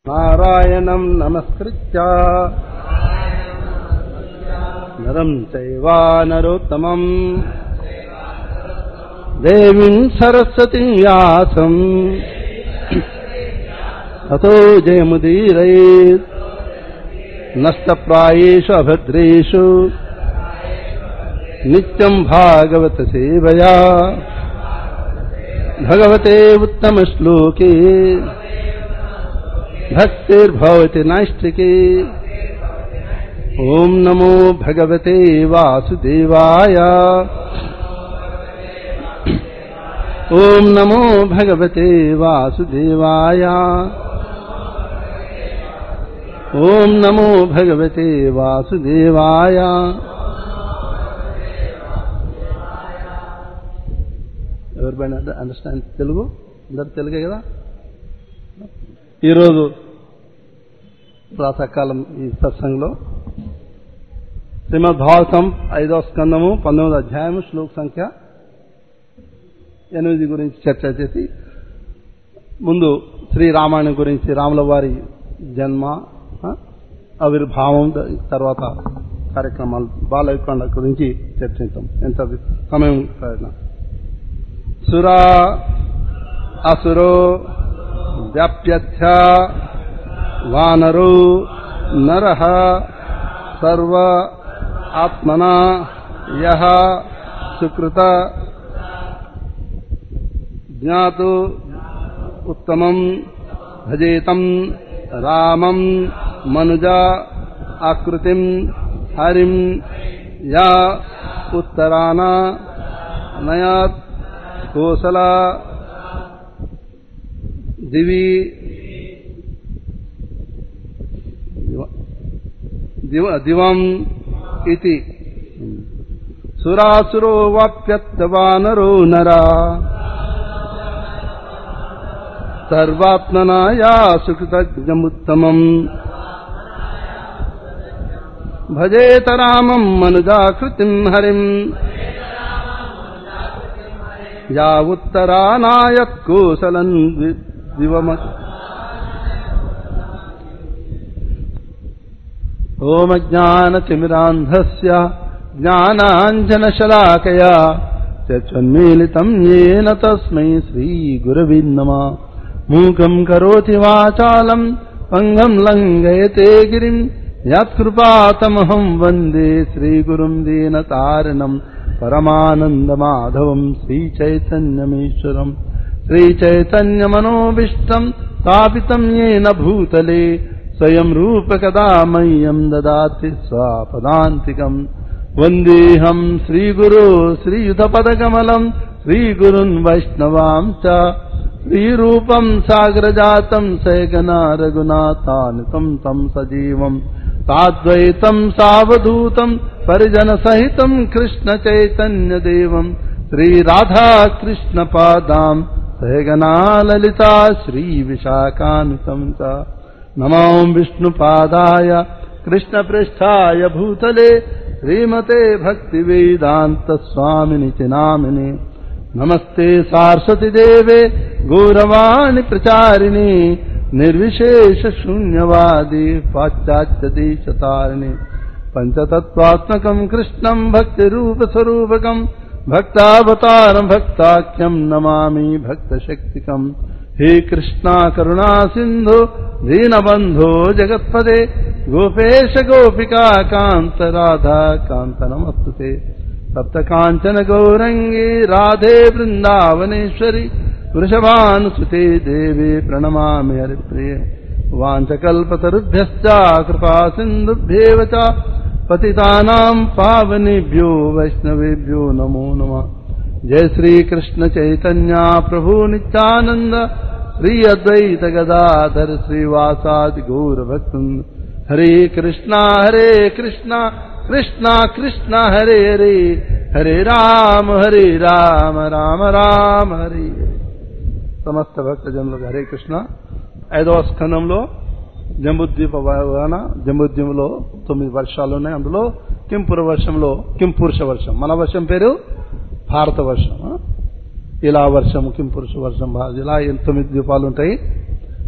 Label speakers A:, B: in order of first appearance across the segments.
A: నారాయణం నమస్కృత్య నరం చైవా నరోత్తమం దేవీం సరస్వతిం వ్యాసం తతో జయముదీరయేత్ నష్టప్రాయేషు అభద్రేషు నిత్యం భాగవత సేవయా భగవతే ఉత్తమ శ్లోకే భక్తిర్భవతి నైష్టికే ఓం నమో భగవతే వాసుదేవాయ ఓం నమో భగవతే వాసుదేవాయ ఓం నమో భగవతే వాసుదేవాయ ఎవరిపైన అండర్స్టాండ్ తెలుగు అందరు తెలుగే కదా ఈరోజు ప్రాతకాలం ఈ సత్సంగంలో శ్రీమద్ భాగవతం ఐదవ స్కందము పంతొమ్మిది అధ్యాయము శ్లోక సంఖ్య ఎనిమిది గురించి చర్చ చేసి ముందు శ్రీరామాయణం గురించి రాముల వారి జన్మ ఆ, ఆవిర్భావం ద- తర్వాత కార్యక్రమాలు బాలవికొండ గురించి చర్చిద్దాం ఎంత సమయం పడినా సురా అసురో వ్యాప్యథ వానరో నర సర్వ ఆత్మనా యహ సుకృత జ్ఞాతు ఉత్తమం భజేతం రామం మనుజ ఆకృతిం హరిం యా ఉత్తరాన నయాత్ కోసల దివి దివ దివం ఇతి సురాసురో వాప్యత్తవానరో నరా సర్వాత్మనాయా సుకృతజ్ఞముత్తమం భజేత రామం మనుజాకృతిం హరిం యా ఉత్తరానాయత్కోసలం దివమ ఓమజ్ఞానతిమిరాంధస్య జ్ఞానాంజనశలాకయా చన్మీలితం येन తస్మై శ్రీగురవే నమః మూకం కరోతి వాచాలం పంగం లంఘయతే గిరిం యత్కృపాతమహం వందే శ్రీగురుం దీనతారిణం పరమానందమాధవం శ్రీచైతన్యమీశ్వరం శ్రీచైతన్యమనోభీష్టం స్థాపితం येन భూతలే స్వయం రూపకదా మह्यं దదాతి స్వాపదాంతికం వందేహం శ్రీగురు శ్రీయుతపదకమలం శ్రీగురున్ వైష్ణవాం చ శ్రీరూపం సాగరజాతం సైగనా రఘునాథానితం తం సజీవం సాద్వైతం సావధూతం పరిజన సహితం కృష్ణ చైతన్య దేవం శ్రీ రాధా కృష్ణ పాదాం సహగనా లలితా శ్రీ విశాఖానుతం చ నమో విష్ణుపాదాయ కృష్ణపృష్ఠాయ భూతలే శ్రీమతే భక్తి వేదాంత స్వామిని చినామిని నమస్తే సారస్వతి దేవే గౌరవాణి ప్రచారిణి నిర్విశేష శూన్యవాది పాశ్చాత్య దేశతారిణి పంచతత్వాత్మకం కృష్ణం భక్తి రూప స్వరూపకం భక్తావతారం భక్తాఖ్యం నమామి భక్తశక్తికం హే కృష్ణ కరుణా సింధు దీనబంధో జగత్పదే గోపేశ గోపికా కాంత రాధా కాంత నమస్తుతే సప్త కాంచన గౌరంగి రాధే బృందావనేశ్వరి వృషభానుసుతే దేవి ప్రణమామి హరిప్రియ వాంచకల్పతరుభ్యశ్చ కృపా సింధుభ్యేవ చ పతితానాం పావనేభ్యో వైష్ణవేభ్యో నమో నమః జయ శ్రీ కృష్ణ చైతన్య ప్రభు నిత్యానంద శ్రీ అద్వైత గదాధర శ్రీవాసాది గౌర భక్తున్ హరే కృష్ణ హరే కృష్ణ కృష్ణ కృష్ణ హరే హరే హరే రామ హరే రామ రామ రామ హరే హరే. సమస్త భక్తజనులకు హరే కృష్ణ ఐదవ స్కందంలో జంబుద్వీప వాన జంబుద్వీపంలో తొమ్మిది వర్షాలు ఉన్నాయి అందులో కింపుర వర్షంలో కింపురుష వర్షం మన వర్షం పేరు భారత వర్షం ఆ? ఇలా వర్షం కింపురుష వర్షం భా- ఇలా ఎన్- తొమ్మిది ద్వీపాలు ఉంటాయి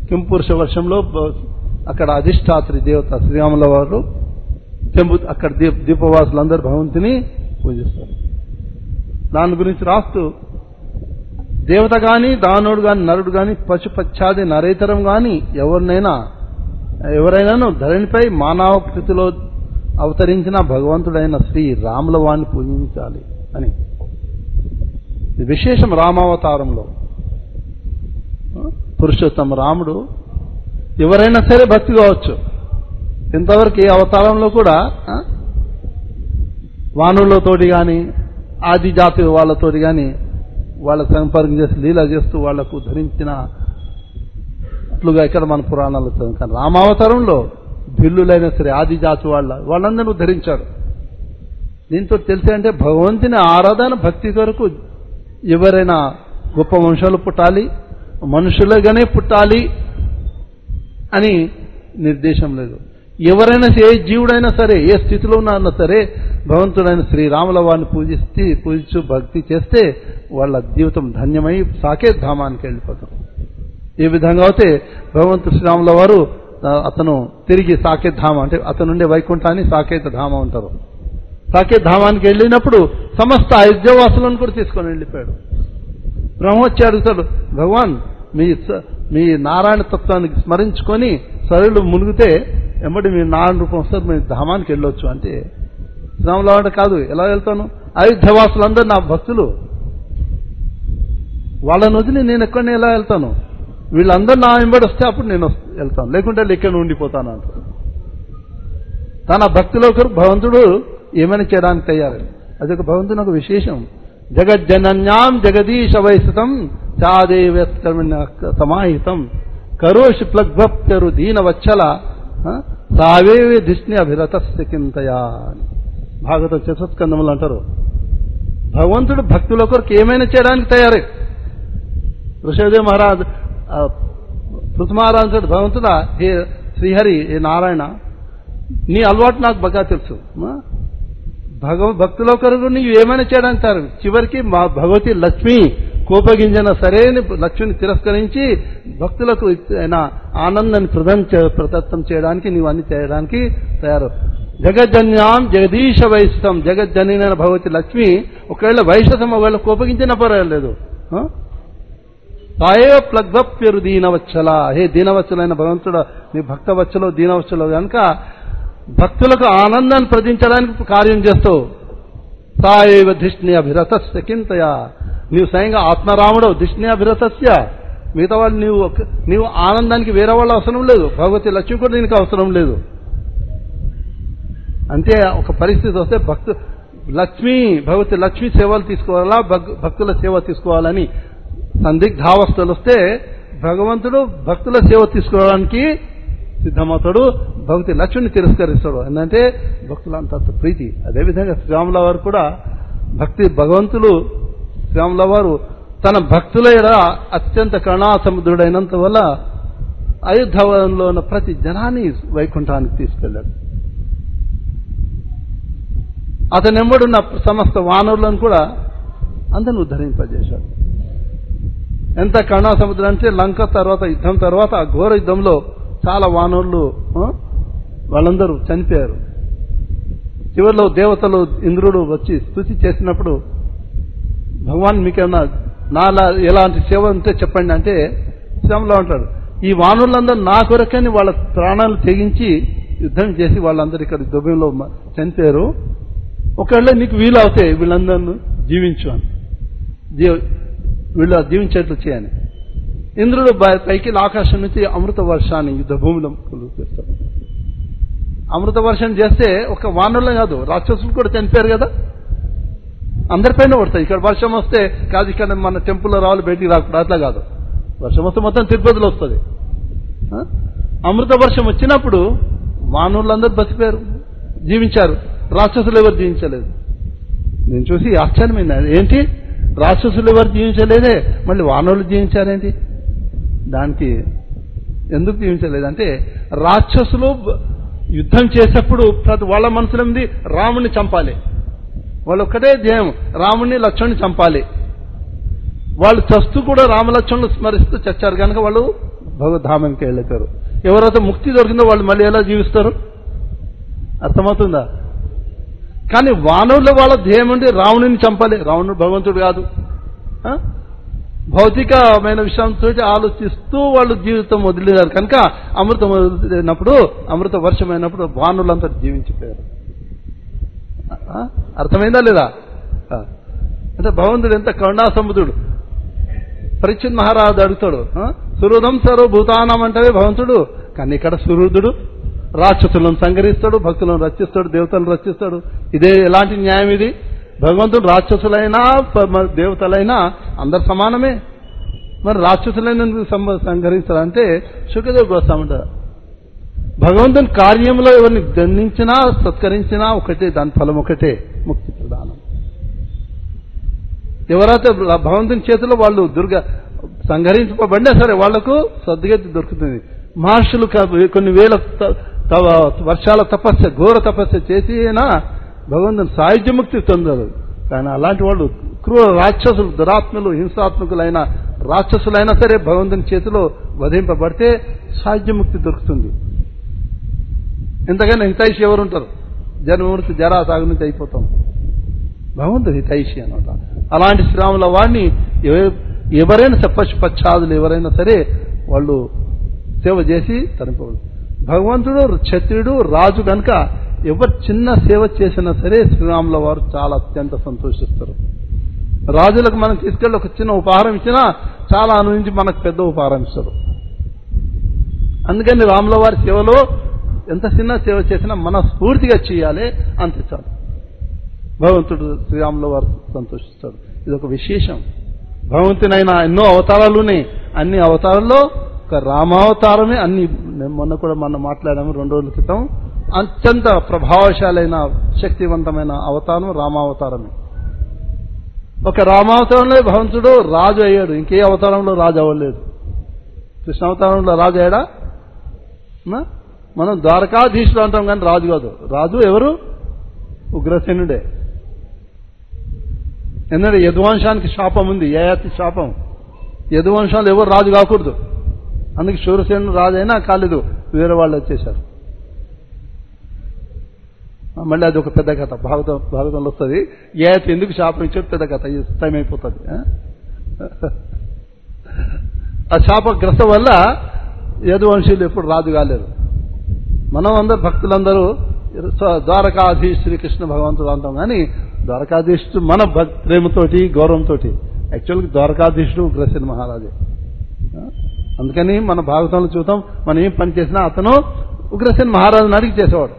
A: కింపురుష వర్షంలో బ- అక్కడ అధిష్టాత్రి దేవత శ్రీరాముల వారు చెంబు అక్కడ దీప దీపవాసులందరూ భగవంతుని పూజిస్తారు దాని గురించి రాస్తూ దేవత గాని దానుడు గాని నరుడు గాని పశుపచ్చాది నరేతరం గాని ఎవరినైనా ఎవరైనాను ధరణిపై మానవకృతిలో అవతరించిన భగవంతుడైన శ్రీ రాముల వాణ్ణి పూజించాలి అని ఇది విశేషం రామావతారంలో పురుషోత్తమ రాముడు ఎవరైనా సరే భక్తి కావచ్చు ఇంతవరకు ఏ అవతారంలో కూడా ఆ, వానులతోటి కానీ ఆది జాతి వాళ్ళతోటి కానీ వాళ్ళ సంపర్కం చేసి లీల చేస్తూ వాళ్లకు ధరించిన అట్లుగా ఇక్కడ మన పురాణాలు చదువు కానీ రామావతారంలో బిల్లులైనా సరే ఆది జాతి వాళ్ళ వాళ్ళందరూ ధరించాడు దీంతో తెలిసి అంటే భగవంతుని ఆరాధన భక్తి కొరకు ఎవరైనా గొప్ప వంశాలు పుట్టాలి మనుషులుగానే పుట్టాలి అని నిర్దేశం లేదు ఎవరైనా ఏ జీవుడైనా సరే ఏ స్థితిలో ఉన్నా సరే భగవంతుడైన శ్రీరాముల వారిని పూజిస్తే పూజించు భక్తి చేస్తే వాళ్ళ జీవితం ధన్యమై సాకేత్ ధామానికి వెళ్ళిపోతాం ఈ విధంగా అయితే భగవంతుడు శ్రీరాముల వారు ఆ, అతను తిరిగి సాకేత్ ధామ అంటే అతను ఉండే వైకుంఠాన్ని సాకేత ధామ అంటారు సాకేత్ ధామానికి వెళ్ళినప్పుడు సమస్త అయోధ్యవాసులను కూడా తీసుకొని వెళ్ళిపోయాడు బ్రహ్మ వచ్చి అడుగుతాడు భగవాన్ మీ స- మీ నారాయణ తత్వానికి స్మరించుకొని సరులు మునిగితే ఎమ్మటి మీ నారాయణ రూపం వస్తారు మీ ధామానికి వెళ్ళొచ్చు అంటే శ్రీరాములు అంటే కాదు ఎలా వెళ్తాను అయోధ్యవాసులందరూ నా భక్తులు వాళ్ళని వదిలి నేను ఎక్కడిని ఎలా వెళ్తాను వీళ్ళందరూ నా వెంబడి వస్తే అప్పుడు నేను వస్- వెళ్తాను లేకుంటే ఇక్కడ ఉండిపోతాను అంటారు తన భక్తిలో ఒకరు భగవంతుడు ఏమైనా చేయడానికి తయారు అదొక భగవంతుని ఒక విశేషం జగజ్జనన్యాం జగదీశ వైస్థితం చాదేవ్యత్కర్మిణ సమాహితం కరోషి ప్లగ్భప్తరు దీన వచ్చల సావేవి ధిష్ణి అభిరతస్య కింతయా అని. భాగవత చతుస్కందములు అంటారు భగవంతుడు భక్తుల కొరకు ఏమైనా చేయడానికి తయారే ఋషభదేవ్ మహారాజ్ ఆ, పృథు మహారాజు అంటాడు, భగవంతుడా హే శ్రీహరి ఏ నారాయణ నీ అలవాటు నాకు బాగా తెలుసు ఆ? భగవ భక్తుల కొరకు నీవు ఏమైనా చేయడానికి తయారు చివరికి మా భగవతి లక్ష్మి కోపగింజన సరైన లక్ష్మిని తిరస్కరించి భక్తులకు అయిన ఆనందాన్ని ప్రదం చే- ప్రదత్తం చేయడానికి నీవు అన్ని చేయడానికి తయారు జగజ్జన్యాం జగదీశ వైశతం జగజ్జనైన భగవతి లక్ష్మి ఒకవేళ వైశతం ఒకవేళ కోపగించిన పర్వాలేదు ఆ? తాయే ప్లగ్ధప్యరు దీనవచ్చల హే దీనవచ్చలైన భగవంతుడు నీ భక్తవచ్చలో దీనవచ్చలో కనుక భక్తులకు ఆనందాన్ని ప్రదించడానికి కార్యం చేస్తావు తాయేవ ధిష్ణి అభిరతస్య కింతయా నీవు స్వయంగా ఆత్మరాముడు ధిష్ణి అభిరతస్య మిగతా వాళ్ళు నీవు ఒక- నీవు ఆనందానికి వేరే వాళ్ళ అవసరం లేదు భగవతి లక్ష్మి కూడా దీనికి అవసరం లేదు అంటే ఒక పరిస్థితి వస్తే భక్తు లక్ష్మి భగవతి లక్ష్మి సేవలు తీసుకోవాలా భక్- భక్తుల సేవ తీసుకోవాలని సందిగ్ధావస్థలు వస్తే భగవంతుడు భక్తుల సేవ తీసుకోవడానికి సిద్ధమవుతాడు భక్తి లక్ష్మిని తిరస్కరిస్తాడు ఏంటంటే భక్తులంత ప్రీతి అదేవిధంగా శ్రీరాముల వారు కూడా భక్తి భగవంతులు శ్రీరాముల వారు తన భక్తుల ఎడ అత్యంత కరుణాసముద్రుడైనంత వల్ల అయోధ్యలో ఉన్న ప్రతి జనాన్ని వైకుంఠానికి తీసుకెళ్ళాడు అతని ఎంబడున్న సమస్త వానరులను కూడా అందరిని ఉద్ధరింపజేశాడు ఎంత కరుణా సముద్రం అంటే లంక తర్వాత యుద్ధం తర్వాత ఆ ఘోర యుద్ధంలో చాలా వానరులు ఆ, వాళ్ళందరూ చనిపోయారు చివరిలో దేవతలు ఇంద్రుడు వచ్చి స్థుతి చేసినప్పుడు భగవాన్ మీకేమన్నా నాలా ఎలాంటి సేవ ఉంటే చెప్పండి అంటే శ్రమలో ఉంటాడు ఈ వానరులందరూ నా కొరకని వాళ్ళ ప్రాణాలు తెగించి యుద్ధం చేసి వాళ్ళందరూ ఇక్కడ దుబ్బంలో మ- చనిపోయారు ఒకవేళ నీకు వీలు అవుతే వీళ్ళందరినీ జీవించు అని జీవ- వీళ్ళు జీవించేట్లు చేయని ఇంద్రుడు బ- పైకి ఆకాశం నుంచి అమృత వర్షాన్ని యుద్ధ భూమిలో కురిపిస్తాడు అమృత వర్షం చేస్తే ఒక వానరులే కాదు రాక్షసులు కూడా చనిపోయారు కదా అందరిపైన పడతాయి ఇక్కడ వర్షం వస్తే కాదు ఇక్కడ మన టెంపుల్లో రావాలి బయటికి రాకుండా అట్లా కాదు వర్షం వస్తే మొత్తం తిరుపతిలో వస్తుంది ఆ? అమృత వర్షం వచ్చినప్పుడు మానవులందరూ బతికారు జీవించారు రాక్షసులు ఎవరు జీవించలేదు నేను చూసి ఆశ్చర్యమైంది ఏంటి రాక్షసులు ఎవరు జీవించలేదే మళ్ళీ వానరులు జీవించారేంటి దానికి ఎందుకు జీవించలేదంటే రాక్షసులు బ- యుద్ధం చేసేప్పుడు ప్రతి వాళ్ళ మనసులో ఉంది రాముని చంపాలి వాళ్ళు ఒక్కటే ధ్యేయం రాముని లక్ష్మణ్ణి చంపాలి వాళ్ళు చస్తూ కూడా రామలక్ష్మణులు స్మరిస్తూ చచ్చారు కనుక వాళ్ళు భగవద్ధామానికి వెళ్ళిపోయారు ఎవరైతే ముక్తి దొరికిందో వాళ్ళు మళ్ళీ ఎలా జీవిస్తారు అర్థమవుతుందా కానీ వానరుల వాళ్ళ ధ్యేయం ఉండి రావణుని చంపాలి రావణుడు భగవంతుడు కాదు ఆ? భౌతికమైన విషయంతో ఆలోచిస్తూ వాళ్ళు జీవితం వదిలేరు కనుక అమృతం వదిలినప్పుడు అమృత వర్షమైనప్పుడు వానులంతా జీవించిపోయారు ఆ? అర్థమైందా లేదా ఆ. అంటే భగవంతుడు ఎంత కరుణాసముద్రుడు పరీక్షిత్ మహారాజు అడుగుతాడు ఆ? సుహృదం సర్వ భూతానం అంటే భగవంతుడు కానీ ఇక్కడ సుహృదుడు రాక్షసులను సంగరిస్తాడు భక్తులను రచిస్తాడు దేవతలను రచిస్తాడు ఇదే ఎలాంటి న్యాయం ఇది భగవంతుడు రాక్షసులైనా ప- మ- దేవతలైనా అందరు సమానమే మరి రాక్షసులైన సంబ- సంహరిస్తాడంటే శుకదేవ్ గోస్వామంటారు భగవంతుని కార్యంలో ఎవరిని దండించినా సత్కరించినా ఒకటే దాని ఫలం ఒకటే ముక్తి ప్రదానం ఎవరైతే భగవంతుని చేతిలో వాళ్ళు దుర్గ సంహరించబడినా సరే వాళ్లకు సద్గతి దొరుకుతుంది మహర్షులు క- కొన్ని వేల త- తవ- వర్షాల తపస్య ఘోర తపస్య చేసి అయినా భగవంతుని సాయుధ్య ముక్తి పొందరు కానీ అలాంటి వాళ్ళు క్రూర రాక్షసులు దురాత్మలు హింసాత్మకులైన రాక్షసులైనా సరే భగవంతుని చేతిలో వధింపబడితే సాయుధ్య ముక్తి దొరుకుతుంది ఎంతకైనా హితైషి ఎవరు ఉంటారు జన్మమృతి జరా సాగు నుంచి అయిపోతాం భగవంతుడు హితైషి అనమాట అలాంటి శ్రీరాముల వాడిని ఎవ- ఎవరైనా చెప్పచ్చాదులు ఎవరైనా సరే వాళ్ళు సేవ చేసి తనిపోవాలి భగవంతుడు క్షత్రియుడు రాజు కనుక ఎవరు చిన్న సేవ చేసినా సరే శ్రీరాముల వారు చాలా అత్యంత సంతోషిస్తారు రాజులకు మనం తీసుకెళ్ళి ఒక చిన్న ఉపహారం ఇచ్చినా చాలా అనుభవించి మనకు పెద్ద ఉపహారం ఇస్తారు అందుకని రాముల వారి సేవలో ఎంత చిన్న సేవ చేసినా మనస్ఫూర్తిగా చేయాలి అంతే చాలు భగవంతుడు శ్రీరాముల వారు సంతోషిస్తాడు ఇది ఒక విశేషం భగవంతునైనా ఎన్నో అవతారాలు ఉన్నాయి అన్ని అవతారాల్లో ఒక రామావతారమే అన్ని నేను మొన్న కూడా మనం మాట్లాడాము రెండు రోజుల క్రితం అత్యంత ప్రభావశాలైన శక్తివంతమైన అవతారం రామావతారమే ఒక రామావతారంలో భగవంతుడు రాజు అయ్యాడు ఇంకే అవతారంలో రాజు అవ్వలేదు కృష్ణావతారంలో రాజు అయ్యాడా నా? మనం ద్వారకాధీశుడు అంటాం కానీ రాజు కాదు రాజు ఎవరు ఉగ్రసేనుడే ఎందుకంటే యదువంశానికి శాపం ఉంది యయాతి శాపం యదువంశాలు ఎవరు రాజు కాకూడదు అందుకే శూరసేనుడు రాజు అయినా కాలేదు వేరే వాళ్ళు వచ్చేశారు మళ్ళీ అది ఒక పెద్ద కథ భాగవతం భాగవతంలో వస్తుంది యయాతి ఎందుకు శాపం ఇచ్చాడు పెద్ద కథ ఇది టైం అయిపోతుంది ఆ? ఆ శాపగ్రస్త వల్ల యదువంశీయులు ఎప్పుడు రాజు కాలేరు మనం అందరు భక్తులందరూ స్వ- ద్వారకాధీశ్ శ్రీకృష్ణ భగవంతుడు అంటాం కానీ ద్వారకాధీశుడు మన భక్ ప్రేమతోటి గౌరవంతో యాక్చువల్గా ద్వారకాధీశుడు ఉగ్రసేన మహారాజే ఆ? అందుకని మన భాగవతంలో చూద్దాం మనం ఏం పని చేసినా అతను ఉగ్రసేన మహారాజుని అడిగి చేసేవాడు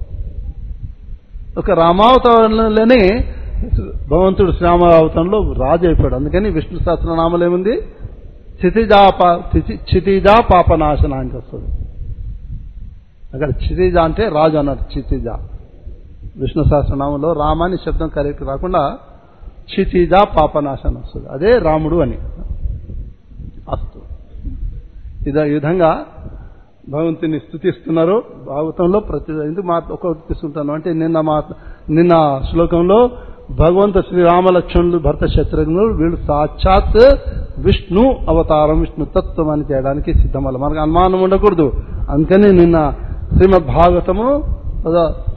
A: ఒక రామావతారంలోనే భగవంతుడు శ్రీరామావతారంలో రాజు అయిపోయాడు అందుకని విష్ణు సహస్రనామలు ఏముంది క్షితిజా పా క్షితి- క్షితిజా పాపనాశనానికి వస్తుంది అక్కడ క్షితిజ అంటే రాజు అన్నారు క్షితిజ విష్ణు సహస్రనామంలో రామాని శబ్దం కరెక్ట్ రాకుండా క్షితిజ పాపనాశనం వస్తుంది అదే రాముడు అని అస్తు ఇదే ఈ విధంగా భగవంతుని స్థుతిస్తున్నారు భాగవతంలో ప్రతి ఎందుకు మా ఒకటి తీసుకుంటాను అంటే నిన్న మా నిన్న శ్లోకంలో భగవంత శ్రీరామలక్ష్మణులు భర్త శత్రుఘ్నులు వీళ్ళు సాక్షాత్ విష్ణు అవతారం విష్ణు తత్వం అని చేయడానికి సిద్ధమల్ల మనకు అనుమానం ఉండకూడదు అందుకని నిన్న శ్రీమద్ భాగవతము పద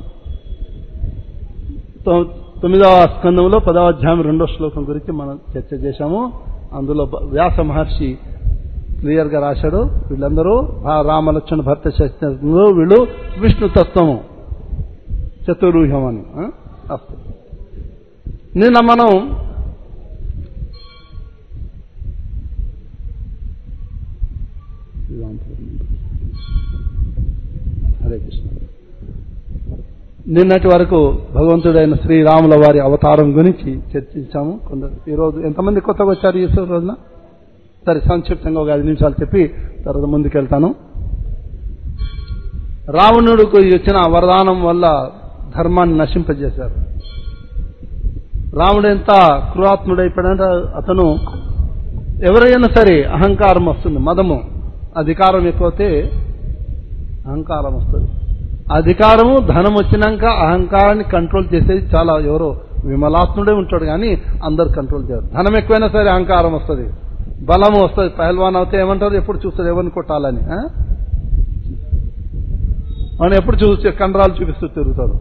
A: తొ- తొమ్మిదవ స్కందంలో పదవ అధ్యాయం రెండో శ్లోకం గురించి మనం చర్చ చేశాము అందులో బ- వ్యాస మహర్షి క్లియర్ గా రాశాడు వీళ్ళందరూ ఆ రామలక్ష్మణ భర్త శస్త్రులు వీళ్ళు విష్ణు తత్వము చతుర్వ్యూహం అని ఆ? అస్తు నిన్న మనం హరే కృష్ణ నిన్నటి వరకు భగవంతుడైన శ్రీరాముల వారి అవతారం గురించి చర్చించాము కొందరు ఈరోజు ఎంతమంది కొత్తగా వచ్చారు ఈ రోజున సరే సంక్షిప్తంగా ఒక ఐదు నిమిషాలు చెప్పి తర్వాత ముందుకెళ్తాను రావణుడికి వచ్చిన వరదానం వల్ల ధర్మాన్ని నశింపజేశారు రాముడు ఎంత క్రూరాత్ముడైపోయాడంటే అతను ఎవరైనా సరే అహంకారం వస్తుంది మదము అధికారం ఎక్కువతే అహంకారం వస్తుంది అధికారము ధనం వచ్చినాక అహంకారాన్ని కంట్రోల్ చేసేది చాలా ఎవరో విమలాత్ముడే ఉంటాడు కానీ అందరు కంట్రోల్ చేయరు ధనం ఎక్కువైనా సరే అహంకారం వస్తుంది బలం వస్తుంది పహల్వాన్ అవుతే ఏమంటారు ఎప్పుడు చూస్తారు ఎవరిని కొట్టాలని ఆ? మనం ఎప్పుడు చూస్తే కండరాలు చూపిస్తూ తిరుగుతారు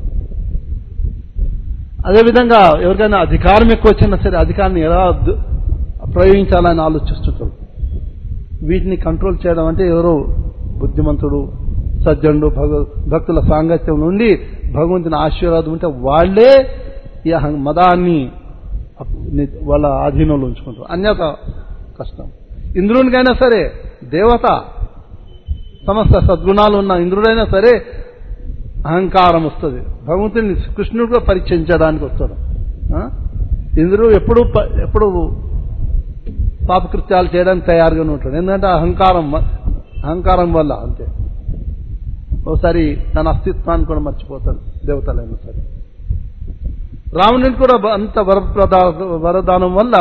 A: అదేవిధంగా ఎవరికైనా అధికారం ఎక్కువ వచ్చినా సరే అధికారాన్ని ఎలా దు- ప్రయోగించాలని ఆలోచిస్తుంటారు వీటిని కంట్రోల్ చేయడం అంటే ఎవరో బుద్ధిమంతుడు సజ్జనుడు భగ భక్తుల సాంగత్యం నుండి భగవంతుని ఆశీర్వాదం ఉంటే వాళ్ళే ఈ అహం మదాన్ని అప్- ని- వాళ్ళ ఆధీనంలో ఉంచుకుంటారు అన్యత కష్టం ఇంద్రునికైనా సరే దేవత సమస్త సద్గుణాలు ఉన్న ఇంద్రుడైనా సరే అహంకారం వస్తుంది భగవంతుని కృష్ణుడు కూడా పరిచయించడానికి వస్తాడు ఆ? ఇంద్రుడు ఎప్పుడు ప- ఎప్పుడు పాపకృత్యాలు చేయడానికి తయారుగానే ఉంటాడు ఎందుకంటే అహంకారం వ- అహంకారం వల్ల అంతే ఒకసారి తన అస్తిత్వాన్ని కూడా మర్చిపోతాడు దేవతలైనా సరే రావణునికి కూడా బ- అంత వరప్రదా వరదానం వల్ల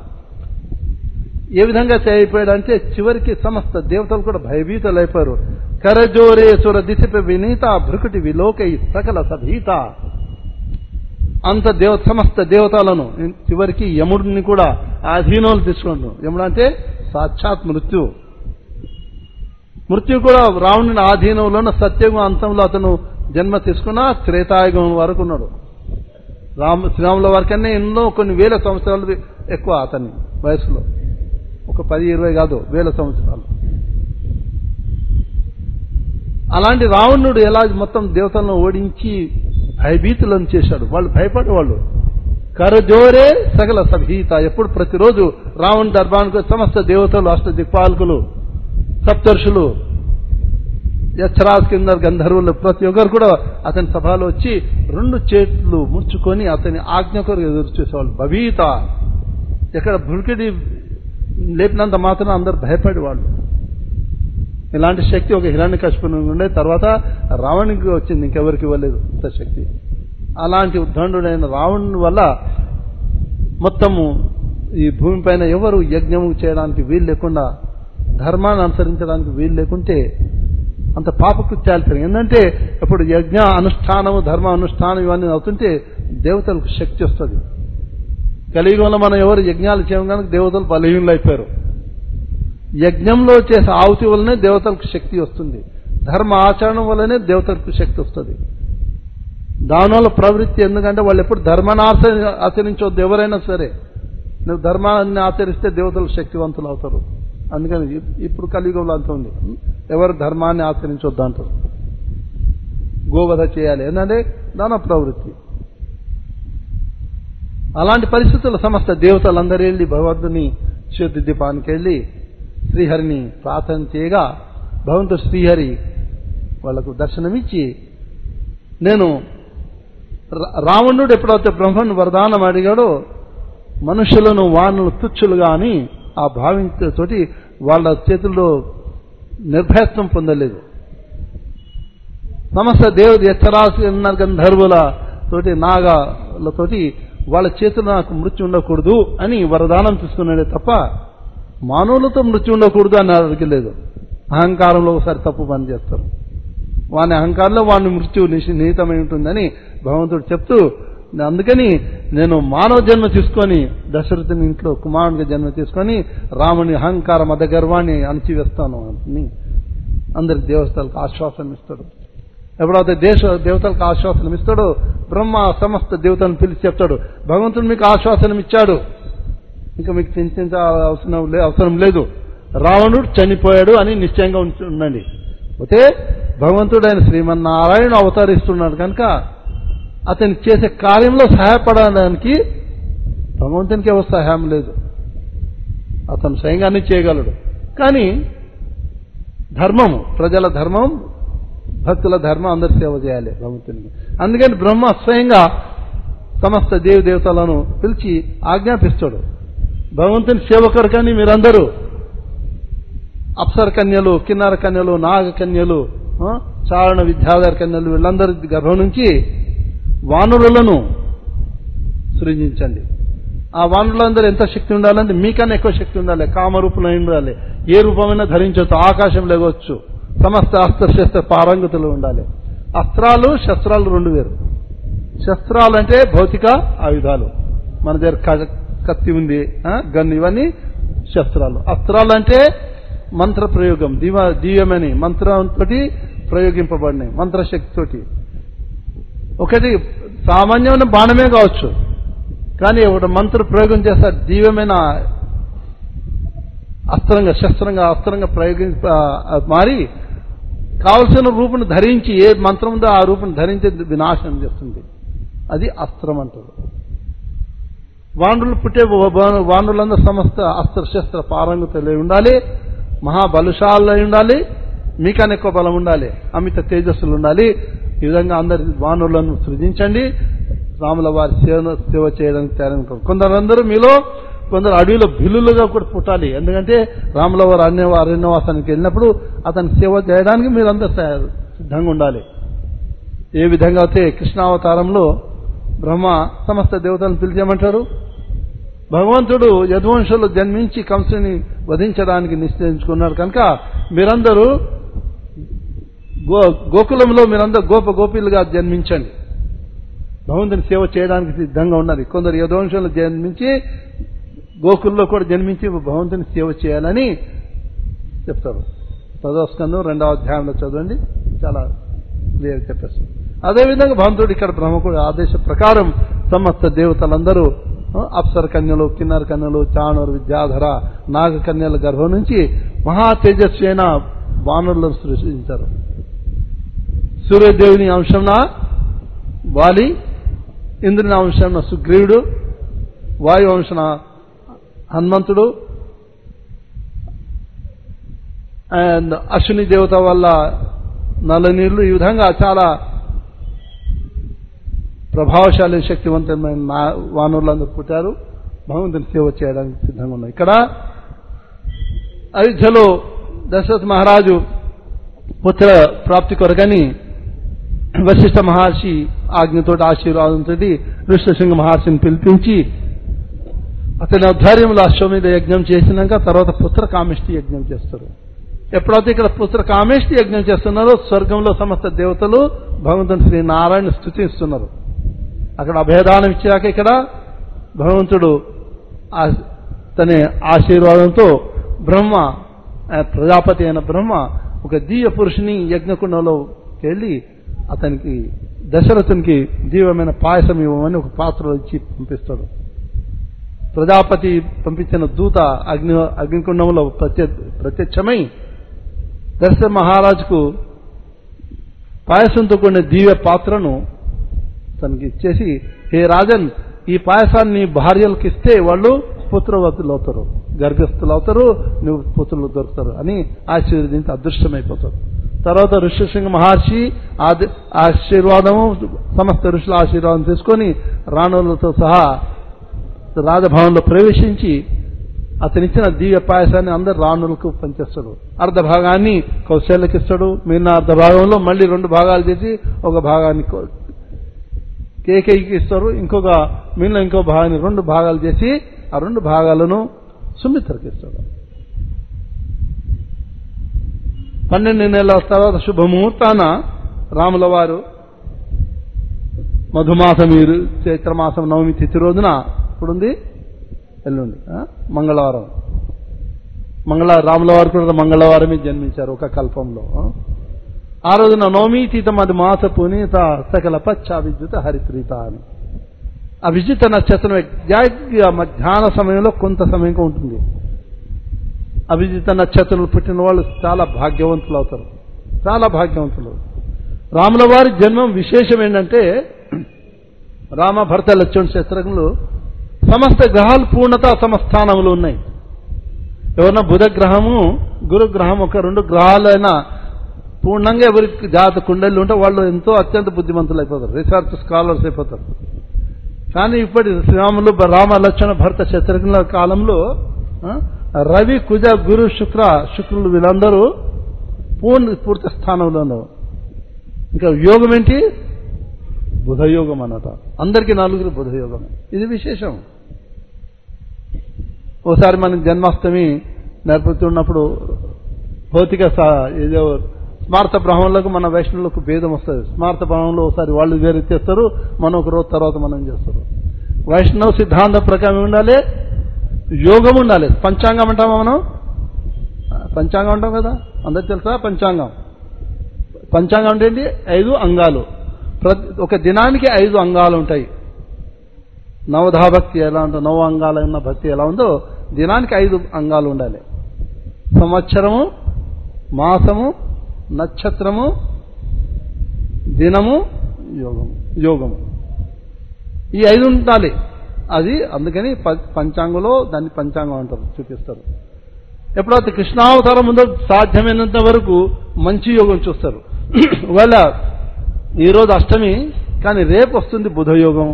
A: ఏ విధంగా చేయపోయాడంటే చివరికి సమస్త దేవతలు కూడా భయభీతలు అయిపోయారు కరజోరేశ్వర దిశపై వినీత భృకుటి విలోకై సకల సభీత అంత దేవ సమస్త దేవతలను చివరికి యముడిని కూడా ఆధీనంలో తీసుకుంటాం యముడు అంటే సాక్షాత్ మృత్యు మృత్యు కూడా రావణుని ఆధీనంలోన సత్యయుగం అంతంలో అతను జన్మ తీసుకున్న త్రేతాయుగం వరకు ఉన్నాడు రామ శ్రీరాముల వరకన్నా ఎన్నో కొన్ని వేల సంవత్సరాలు ఎక్కువ అతని వయసులో ఒక పది ఇరవై కాదు వేల సంవత్సరాలు అలాంటి రావణుడు ఎలా మొత్తం దేవతలను ఓడించి భయభీతులను చేశాడు వాళ్ళు భయపడేవాళ్ళు కరజోరే సకల సభీత ఎప్పుడు ప్రతిరోజు రావణ్ దర్బానికి సమస్త దేవతలు అష్ట దిక్పాలకులు సప్తర్షులు యక్షరాజ్ కింద గంధర్వులు ప్రతి ఒక్కరు కూడా అతని సభలో వచ్చి రెండు చేతులు ముడుచుకొని అతని ఆజ్ఞ కొరకు ఎదురు చూసేవాళ్ళు భవీత ఎక్కడ భుల్కిడి లేపినంత మాత్రం అందరు భయపడేవాళ్ళు ఇలాంటి శక్తి ఒక హిరణ్య కశిపుని ఉండే తర్వాత రావణునికి వచ్చింది ఇంకెవరికి ఇవ్వలేదు ఇంత శక్తి అలాంటి ఉద్దండుడైన రావణుని వల్ల మొత్తము ఈ భూమిపైన ఎవరు యజ్ఞము చేయడానికి వీలు లేకుండా ధర్మాన్ని అనుసరించడానికి వీలు లేకుంటే అంత పాపకృత్యాలు పెరిగి ఏంటంటే ఇప్పుడు యజ్ఞ అనుష్ఠానము ధర్మ అనుష్ఠానం ఇవన్నీ అవుతుంటే దేవతలకు శక్తి వస్తుంది కలియుగంలో మనం ఎవరు యజ్ఞాలు చేయగానే దేవతలు బలహీనులు అయిపోయారు యజ్ఞంలో చేసే ఆవుతి వల్లనే దేవతలకు శక్తి వస్తుంది ధర్మ ఆచరణ వల్లనే దేవతలకు శక్తి వస్తుంది దానివల్ల ప్రవృత్తి ఎందుకంటే వాళ్ళు ఎప్పుడు ధర్మాన్ని ఆచరి ఆచరించవద్దు ఎవరైనా సరే నువ్వు ధర్మాన్ని ఆచరిస్తే దేవతలు శక్తివంతులు అవుతారు అందుకని ఇప్- ఇప్పుడు కలియుగంలో అంత ఉంది ఎవరు ధర్మాన్ని ఆచరించొద్దు అంటారు గోవధ చేయాలి ఏంటంటే దాన ప్రవృత్తి అలాంటి పరిస్థితుల్లో సమస్త దేవతలందరూ వెళ్ళి భగవంతుని శుద్ధి దీపానికి వెళ్ళి శ్రీహరిని ప్రార్థన చేయగా భగవంతుడు శ్రీహరి వాళ్లకు దర్శనమిచ్చి నేను రా- రావణుడు ఎప్పుడైతే బ్రహ్మను వరదానం అడిగాడో మనుషులను వానలు తుచ్చులుగా అని ఆ భావించతోటి వాళ్ళ చేతుల్లో నిర్భయత్వం పొందలేదు సమస్త దేవుడు ఎచ్చరాసి ఉన్న గంధర్వుల తోటి నాగలతోటి వాళ్ళ చేతులు నాకు మృత్యు ఉండకూడదు అని వరదానం తీసుకున్నాడే తప్ప మానవులతో మృత్యు ఉండకూడదు అని అడగలేదు అహంకారంలో ఒకసారి తప్పు పని చేస్తారు వాని అహంకారంలో వాని మృత్యు నిశి- నిహితమై ఉంటుందని భగవంతుడు చెప్తూ అందుకని నేను మానవ జన్మ తీసుకొని దశరథుని ఇంట్లో కుమారుడిగా జన్మ తీసుకొని రాముని అహంకార మద గర్వాన్ని అణచివేస్తాను అని అందరికి దేవతలకు ఆశ్వాసం ఇస్తాడు ఎప్పుడైతే దేశ దేవతలకు ఆశ్వాసనం ఇస్తాడో బ్రహ్మ సమస్త దేవతలను పిలిచి చెప్తాడు భగవంతుడు మీకు ఆశ్వాసనం ఇచ్చాడు ఇంకా మీకు చింతించ అవసరం లే అవసరం లేదు రావణుడు చనిపోయాడు అని నిశ్చయంగా ఉంచు- ఉండండి అయితే భగవంతుడైన శ్రీమన్నారాయణ అవతరిస్తున్నాడు కనుక అతను చేసే కార్యంలో సహాయపడడానికి భగవంతునికి ఎవరు సహాయం లేదు అతను స్వయంగానే చేయగలడు కానీ ధర్మము ప్రజల ధర్మం భక్తుల ధర్మం అందరు సేవ చేయాలి భగవంతునికి అందుకని బ్రహ్మ స్వయంగా సమస్త దేవి దేవతలను పిలిచి ఆజ్ఞాపిస్తాడు భగవంతుని సేవకరు కానీ మీరందరూ అప్సర కన్యలు కిన్నర కన్యలు నాగ కన్యలు ఆ, చారణ విద్యాధర కన్యలు వీళ్ళందరి గర్భం నుంచి వానరులను సృజించండి ఆ వానరులందరూ ఎంత శక్తి ఉండాలంటే మీకన్నా ఎక్కువ శక్తి ఉండాలి కామరూపంలో ఉండాలి ఏ రూపమైనా ధరించవచ్చు ఆకాశం లేవచ్చు సమస్త అస్త్ర శస్త్ర పారంగతులు ఉండాలి అస్త్రాలు శస్త్రాలు రెండు వేరు శస్త్రాలు అంటే భౌతిక ఆయుధాలు మన దగ్గర క- కత్తి ఉంది ఆ, గన్ ఇవన్నీ శస్త్రాలు అస్త్రాలు అంటే మంత్ర ప్రయోగం దివ దివ్యమని మంత్రంతో ప్రయోగింపబడినాయి మంత్రశక్తితోటి ఒకటి సామాన్యమైన బాణమే కావచ్చు కానీ ఒక మంత్ర ప్రయోగం చేస్తారు దివ్యమైన అస్త్రంగా శస్త్రంగా అస్త్రంగా ప్రయోగం మారి కావలసిన రూపును ధరించి ఏ మంత్రం ఉందో ఆ రూపును ధరించి వినాశనం చేస్తుంది అది అస్త్రం అంటారు వానరులు పుట్టే వానరులందరూ సమస్త అస్త్ర శస్త్ర పారంగతులై ఉండాలి మహాబలుశాలు అయి ఉండాలి మీకన్నా ఎక్కువ బలం ఉండాలి అమిత తేజస్సులు ఉండాలి ఈ విధంగా అందరి వానరులను సృజించండి రాముల వారి సేవ సేవ చేయడానికి తయారవుతారు కొందరందరూ మీలో కొందరు అడవిలో బిల్లులుగా కూడా పుట్టాలి ఎందుకంటే రాముల వారు అన్య అరణ్యవాసానికి వెళ్ళినప్పుడు అతని సేవ చేయడానికి మీరందరూ తయారు- సిద్ధంగా ఉండాలి ఏ విధంగా అయితే కృష్ణావతారంలో బ్రహ్మ సమస్త దేవతలను పిలిచేయమంటారు భగవంతుడు యదువంశంలో జన్మించి కంసుని వధించడానికి నిశ్చయించుకున్నారు కనుక మీరందరూ గో గోకులంలో మీరందరూ గోప గోపీలుగా జన్మించండి భగవంతుని సేవ చేయడానికి సిద్ధంగా ఉన్నది కొందరు యదువంశంలో జన్మించి గోకుల్లో కూడా జన్మించి భగవంతుని సేవ చేయాలని చెప్తారు పదో స్కందం రెండవ అధ్యాయంలో చదవండి చాలా క్లియర్ చెప్పేస్తారు అదేవిధంగా భగవంతుడు ఇక్కడ బ్రహ్మకుడు ఆదేశ ప్రకారం సమస్త దేవతలందరూ ఆ, అప్సర కన్యలు కిన్నర కన్యలు చాణూరు విద్యాధర నాగ కన్యల గర్భం నుంచి మహా తేజస్వి అయిన వానరులను సృష్టించారు సూర్యదేవుని అంశంన వాలి ఇంద్రుని అంశంన సుగ్రీవుడు వాయు అంశన హనుమంతుడు అండ్ అశ్విని దేవత వల్ల నల్లనీళ్లు ఈ విధంగా చాలా ప్రభావశాలి శక్తివంతమైన నా- వానరులందరూ పుట్టారు భగవంతుని సేవ చేయడానికి సిద్ధంగా ఉన్నాయి ఇక్కడ అయోధ్యలో దశరథ మహారాజు పుత్ర ప్రాప్తి కొరకని వశిష్ఠ మహర్షి ఆజ్ఞతో ఆశీర్వాదంతో ఋషసింహ మహర్షిని పిలిపించి అతని ఆధ్వర్యంలో అశ్వమేధ యజ్ఞం చేసినాక తర్వాత పుత్ర కామిష్టి యజ్ఞం చేస్తారు ఎప్పుడైతే ఇక్కడ పుత్ర కామేష్టి యజ్ఞం చేస్తున్నారో స్వర్గంలో సమస్త దేవతలు భగవంతుని శ్రీ నారాయణ స్థుతిస్తున్నారు అక్కడ అభేదానం ఇచ్చాక ఇక్కడ భగవంతుడు ఆ- తన ఆశీర్వాదంతో బ్రహ్మ ఆ ప్రజాపతి అయిన బ్రహ్మ ఒక దివ్య పురుషుని యజ్ఞకుండంలోకి వెళ్ళి అతనికి దశరథునికి దివ్యమైన పాయసం ఇవ్వమని ఒక పాత్రలో ఇచ్చి పంపిస్తాడు ప్రజాపతి పంపించిన దూత అగ్ని అగ్నికుండంలో ప్రత్య ప్రత్యక్షమై దశరథ మహారాజుకు పాయసంతో కూడిన దివ్య పాత్రను తనకి ఇచ్చేసి హే రాజన్ ఈ పాయసాన్ని నీ భార్యలకు ఇస్తే వాళ్ళు పుత్రవతులు అవుతారు గర్భస్థులు అవుతారు నువ్వు పుత్రులు దొరుకుతారు అని ఆశీర్వదించి అదృష్టమైపోతారు తర్వాత ఋషిసింహ మహర్షి ఆది- ఆశీర్వాదము సమస్త ఋషుల ఆశీర్వాదం తీసుకొని రాణులతో సహా రాజభవన్లో ప్రవేశించి అతనిచ్చిన దివ్య పాయసాన్ని అందరు రాణులకు పనిచేస్తాడు అర్ధ భాగాన్ని కౌశల్యకి ఇస్తాడు మిగిలిన అర్ధ భాగంలో మళ్ళీ రెండు భాగాలు చేసి ఒక భాగాన్ని కో- కేకేకి ఇస్తారు ఇంకొక మిగిలిన ఇంకో భాగాన్ని రెండు భాగాలు చేసి ఆ రెండు భాగాలను సుమిత్రకి ఇస్తాడు పన్నెండు నెలల తర్వాత శుభముహూర్తాన రాముల వారు మధుమాసం ఈ చైత్రమాసం నవమి తిథి రోజున ఇప్పుడుంది ఎల్లుండి ఆ? మంగళవారం మంగళ రాముల వారు కూడా మంగళవారమే జన్మించారు ఒక కల్పంలో ఆ? ఆ రోజున నవమి తీత మధు మాస పునీత సకల పచ్చ విద్యుత హరిప్రీత అని ఆ విద్యుత్ నక్షత్రం ఎగ్జాక్ట్గా మధ్యాహ్న సమయంలో కొంత సమయంగా ఉంటుంది అభిజిత నక్షత్రాలు పుట్టిన వాళ్ళు చాలా భాగ్యవంతులు అవుతారు చాలా భాగ్యవంతులు రాముల వారి జన్మం విశేషం ఏంటంటే రామ భరత లక్ష్మణ క్షేత్రంలో సమస్త గ్రహాలు పూర్ణత సమస్థానములు ఉన్నాయి ఎవరన్నా బుధ గ్రహము గురు గ్రహం ఒక రెండు గ్రహాలైనా పూర్ణంగా ఎవరికి జాత కుండలు ఉంటే వాళ్ళు ఎంతో అత్యంత బుద్ధిమంతులు అయిపోతారు రీసెర్చ్ స్కాలర్స్ అయిపోతారు కానీ ఇప్పటి శ్రీరాములు బ- రామ లక్ష్మణ భరత శత్రుఘ్నుల కాలంలో ఆ, రవి కుజ గురు శుక్ర శుక్రులు వీళ్ళందరూ పూర్ణ పూర్తి స్థానంలో ఉన్నారు ఇంకా యోగం ఏంటి బుధయోగం అన్నట అందరికీ నలుగురు బుధయోగం ఇది విశేషం ఓసారి మనం జన్మాష్టమి నేర్పుతున్నప్పుడు భౌతిక సా- ఏదో స్మార్త బ్రహ్మంలోకి మన వైష్ణవులకు భేదం వస్తుంది స్మార్త బ్రహ్మంలో ఒకసారి వాళ్ళు వేరే చేస్తారు మనం ఒక రోజు తర్వాత మనం చేస్తారు వైష్ణవ సిద్ధాంతం ప్రకారం ఉండాలి యోగం ఉండాలి పంచాంగం అంటామా మనం ఆ, పంచాంగం అంటాం కదా అందరికి తెలుసా పంచాంగం పంచాంగం అంటే ఏంటి ఐదు అంగాలు ప్రతి ఒక దినానికి ఐదు అంగాలు ఉంటాయి నవధా భక్తి ఎలా ఉంటుందో నవ అంగాలు ఉన్న భక్తి ఎలా ఉందో దినానికి ఐదు అంగాలు ఉండాలి సంవత్సరము మాసము నక్షత్రము దినము యోగము యోగము ఈ ఐదు ఉండాలి అది అందుకని ప- పంచాంగంలో దాన్ని పంచాంగం అంటారు చూపిస్తారు ఎప్పుడైతే కృష్ణావతారం ఉందో సాధ్యమైనంత వరకు మంచి యోగం చూస్తారు ఒకవేళ ఈరోజు అష్టమి కానీ రేపు వస్తుంది బుధయోగం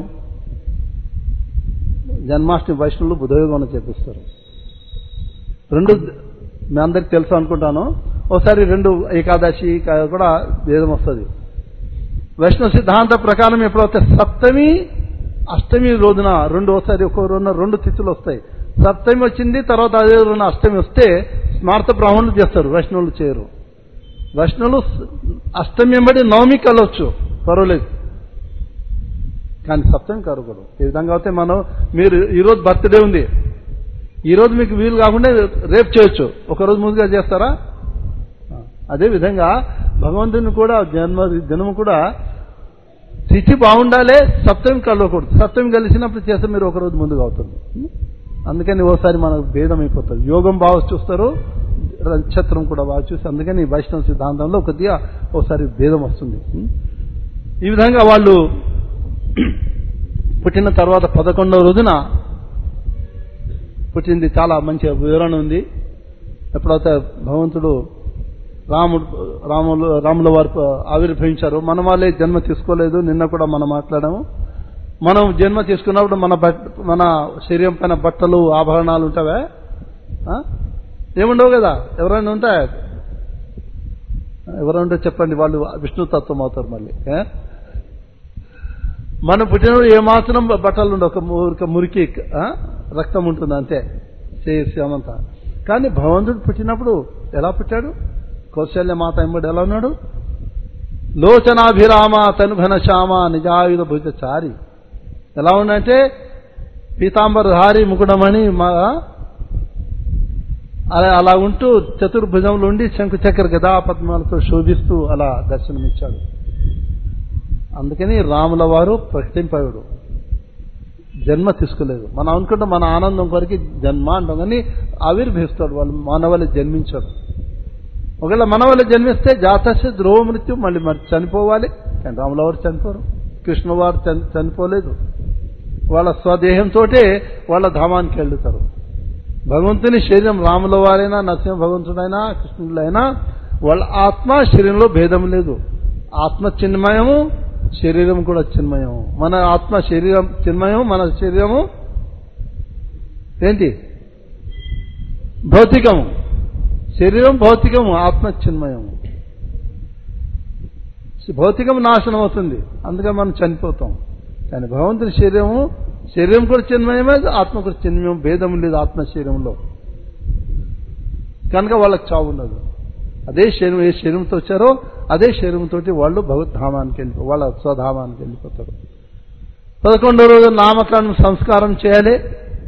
A: జన్మాష్టమి వైష్ణవులు బుధయోగం అని చేపిస్తారు రెండు మీ అందరికి తెలుసు అనుకుంటాను ఒకసారి రెండు ఏకాదశి క- కూడా భేదం వస్తుంది వైష్ణవ సిద్ధాంత ప్రకారం ఎప్పుడైతే సప్తమి అష్టమి రోజున రెండు ఒకసారి ఒక రోజున రెండు తిథులు వస్తాయి సప్తమి వచ్చింది తర్వాత అదే రోజున అష్టమి వస్తే స్మార్త బ్రాహ్మణులు చేస్తారు వైష్ణవులు చేయరు వైష్ణవులు స- అష్టమి వెంబడి నవమి కలవచ్చు పర్వాలేదు కానీ సప్తమి కరగదు ఈ విధంగా అయితే మనం మీరు ఈరోజు బర్త్డే ఉంది ఈరోజు మీకు వీలు కాకుండా రేపు చేయొచ్చు ఒక రోజు ముందుగా చేస్తారా అదే విధంగా భగవంతుని కూడా జన్మ జన్మ కూడా తిథి బాగుండాలే సప్తమి కలవకూడదు సప్తమి కలిసినప్పుడు చేస్తే మీరు ఒక రోజు ముందుగా అవుతుంది అందుకని ఓసారి మనకు భేదం అయిపోతుంది యోగం బాగా చూస్తారు నక్షత్రం కూడా బాగా చూసి అందుకని వైష్ణవ సిద్ధాంతంలో కొద్దిగా ఒకసారి భేదం వస్తుంది ఈ విధంగా వాళ్ళు పుట్టిన తర్వాత పదకొండవ రోజున పుట్టింది చాలా మంచి వివరణ ఉంది ఎప్పుడైతే భగవంతుడు రాముడు రాములు రాముల వారు ఆవిర్భవించారు మన వాళ్ళే జన్మ తీసుకోలేదు నిన్న కూడా మనం మాట్లాడాము మనం జన్మ తీసుకున్నప్పుడు మన బట్ మన శరీరం పైన బట్టలు ఆభరణాలు ఉంటావా ఆ? ఏముండవు కదా ఎవరైనా ఉంటాయా ఎవరైనా ఉంటే చెప్పండి వాళ్ళు విష్ణుతత్వం అవుతారు మళ్ళీ ఏ? మనం పుట్టినప్పుడు ఏమాత్రం బట్టలు ఉండవు ఒక ము- ఒక మురికి ఆ? రక్తం ఉంటుంది అంతే చేసామంతా కానీ భగవంతుడు పుట్టినప్పుడు ఎలా పుట్టాడు కౌశల్య మాత ఎంబడి ఎలా ఉన్నాడు లోచనాభిరామ తనుఘన శ్యామ నిజాయుధ భుజచారి ఎలా ఉందంటే పీతాంబరధారి ముకుడమణి మా అలా అలా ఉంటూ చతుర్భుజంలో ఉండి శంకు చక్ర గదా పద్మాలతో శోభిస్తూ అలా దర్శనమిచ్చాడు అందుకని రాముల వారు ప్రకటింపడు జన్మ తీసుకోలేదు మనం అనుకుంటే మన ఆనందం కొరకు జన్మ అంటాం కానీ ఆవిర్భవిస్తాడు వాళ్ళు మానవాళి జన్మించాడు ఒకవేళ మనవల్లి జన్మిస్తే జాతస్య ధ్రువ మృత్యు మళ్ళీ మరి చనిపోవాలి కానీ రాముల వారు చనిపోరు కృష్ణ వారు చని- చనిపోలేదు వాళ్ళ స్వదేహంతో వాళ్ళ ధామానికి వెళ్తారు భగవంతుని శరీరం రాముల వారైనా నరసింహ భగవంతుడైనా కృష్ణుడైనా వాళ్ళ ఆత్మ శరీరంలో భేదం లేదు ఆత్మ చిన్మయము శరీరం కూడా చిన్మయము మన ఆత్మ శరీరం చిన్మయము మన శరీరము ఏంటి భౌతికము శరీరం భౌతికము ఆత్మ చిన్మయము భౌతికం నాశనం అవుతుంది అందుకని మనం చనిపోతాం కానీ భగవంతుని శరీరము శరీరం కూడా చిన్మయమే ఆత్మ కూడా చిన్మయం భేదం లేదు ఆత్మ శరీరంలో కనుక వాళ్ళకి చావు ఉండదు అదే శరీరం ఏ శరీరంతో వచ్చారో అదే శరీరంతో వాళ్ళు భగవద్ధామానికి వెళ్ళిపో వాళ్ళ స్వధామానికి వెళ్ళిపోతారు పదకొండో రోజు నామకరణం సంస్కారం చేయాలి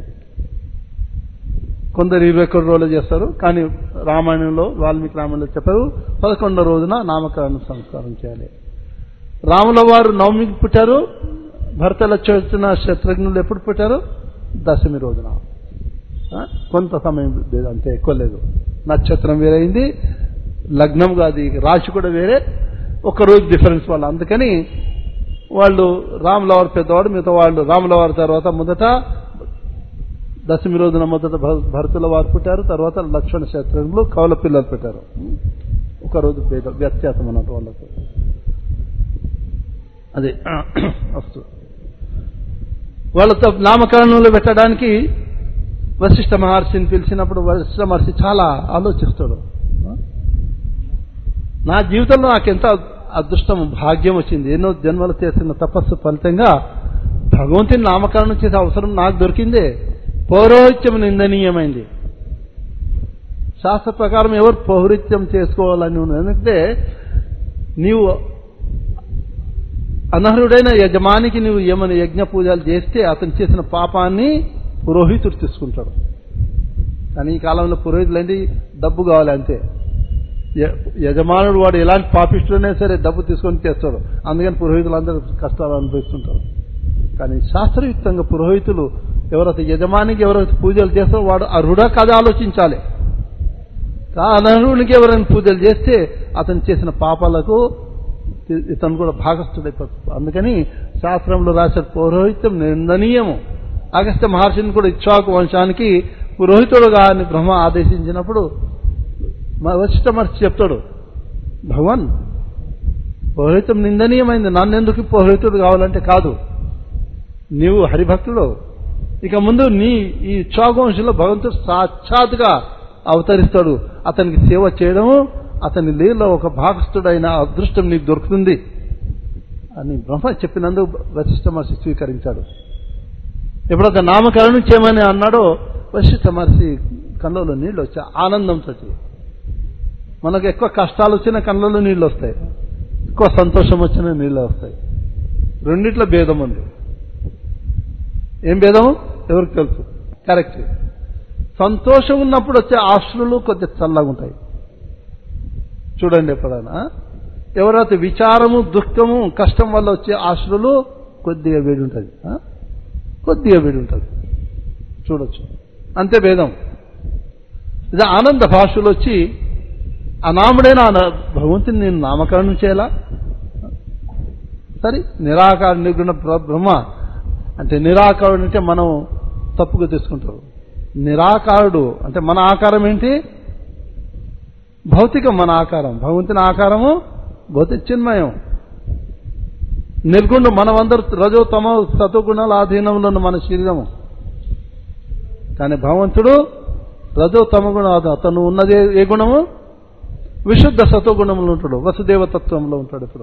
A: కొందరు ఇరవై ఒక్క రోజులు చేస్తారు కానీ రామాయణంలో వాల్మీకి రామాయణంలో చెప్పారు పదకొండో రోజున నామకరణ సంస్కారం చేయాలి రాముల వారు నవమికి పుట్టారు భర్తల వచ్చిన శత్రుఘ్నులు ఎప్పుడు పుట్టారు దశమి రోజున ఆ? కొంత సమయం లేదు, అంతే ఎక్కువ లేదు నక్షత్రం వేరైంది లగ్నం కాదు ఈ రాశి కూడా వేరే ఒక రోజు డిఫరెన్స్ వాళ్ళు అందుకని వాళ్ళు రాముల వారు పెద్దవాడు మిగతా వాళ్ళు రాముల వారి తర్వాత మొదట దశమి రోజున మొదట భ- భరతుల వారు పుట్టారు తర్వాత లక్ష్మణ శత్రుఘ్నులు కౌల పిల్లలు పెట్టారు ఒక రోజు భేద వ్యత్యాసం అన్నట్టు వాళ్ళకు అదే వస్తు వాళ్ళతో నామకరణంలో పెట్టడానికి వశిష్ఠ మహర్షిని పిలిచినప్పుడు వశిష్ఠ మహర్షి చాలా ఆలోచిస్తాడు నా జీవితంలో నాకు ఎంత అదృష్టం భాగ్యం వచ్చింది ఎన్నో జన్మలు చేసిన తపస్సు ఫలితంగా భగవంతుని నామకరణం చేసే అవసరం నాకు దొరికిందే పౌరోహిత్యం నిందనీయమైంది శాస్త్ర ప్రకారం ఎవరు పౌరోహిత్యం చేసుకోవాలని ఉన్నది ఎందుకంటే నీవు అనర్హుడైన యజమానికి నువ్వు ఏమైనా యజ్ఞ పూజలు చేస్తే అతను చేసిన పాపాన్ని పురోహితుడు తీసుకుంటాడు కానీ ఈ కాలంలో పురోహితులు ఏంటి డబ్బు కావాలి అంతే య- యజమానుడు వాడు ఎలాంటి పాపిస్తున్నా సరే డబ్బు తీసుకొని చేస్తాడు అందుకని పురోహితులు అందరూ కష్టాలు అనుభవిస్తుంటారు కానీ శాస్త్రయుక్తంగా పురోహితులు ఎవరైతే యజమానికి ఎవరైతే పూజలు చేస్తారో వాడు అర్హుడా కాదా ఆలోచించాలి అనర్హునికి ఎవరైనా పూజలు చేస్తే అతను చేసిన పాపాలకు ఇ- ఇతను కూడా భాగస్థుడైపోతుంది అందుకని శాస్త్రంలో రాసిన పౌరోహిత్యం నిందనీయము అగస్త్య మహర్షిని కూడా ఇచ్చాకు వంశానికి పురోహితుడుగా అని బ్రహ్మ ఆదేశించినప్పుడు మ- వశిష్ఠ మహర్షి చెప్తాడు భగవాన్ పౌరోహిత్యం నిందనీయమైంది నన్నెందుకు పౌరోహితుడు కావాలంటే కాదు నీవు హరిభక్తుడు ఇక ముందు నీ ఈ ఇచ్చాగోంశంలో భగవంతుడు సాక్షాత్గా అవతరిస్తాడు అతనికి సేవ చేయడము అతని లీలలో ఒక భాగస్థుడైన అదృష్టం నీకు దొరుకుతుంది అని బ్రహ్మ చెప్పినందుకు వశిష్ఠ మహర్షి స్వీకరించాడు ఎప్పుడైతే నామకరణం చేయమని అన్నాడో వశిష్ఠ మహర్షి కళ్ళలో నీళ్ళు వచ్చాయి ఆనందంతో మనకు ఎక్కువ కష్టాలు వచ్చిన కళ్ళలో నీళ్ళు వస్తాయి ఎక్కువ సంతోషం వచ్చిన నీళ్ళు వస్తాయి రెండిట్లో భేదం ఉంది ఏం భేదము ఎవరికి తెలుసు కరెక్ట్ సంతోషం ఉన్నప్పుడు వచ్చే ఆశ్రులు కొద్దిగా చల్లగా ఉంటాయి చూడండి ఎప్పుడైనా ఎవరైతే విచారము దుఃఖము కష్టం వల్ల వచ్చే ఆశ్రులు కొద్దిగా వేడి ఉంటుంది ఆ? కొద్దిగా వేడి ఉంటుంది చూడొచ్చు అంతే భేదం ఇది ఆనంద భాషలు వచ్చి అనాముడైన ఆన- భగవంతుని నేను నామకరణం చేయాలా సరే నిరాకార నిర్గుణ బ్ర- బ్రహ్మ అంటే నిరాకారుడు అంటే మనం తప్పుగా తీసుకుంటారు నిరాకారుడు అంటే మన ఆకారం ఏంటి భౌతికం మన ఆకారం భగవంతుని ఆకారము భౌతిక చిన్మయం నిర్గుణం మనమందరూ రజో తమ సతుగుణాల ఆధీనంలో ఉన్న మన శరీరము కానీ భగవంతుడు రజో తమ గుణ అతను ఉన్నది ఏ- ఏ గుణము విశుద్ధ సత్వగుణంలో ఉంటాడు వసుదేవ తత్వంలో ఉంటాడు ఇప్పుడు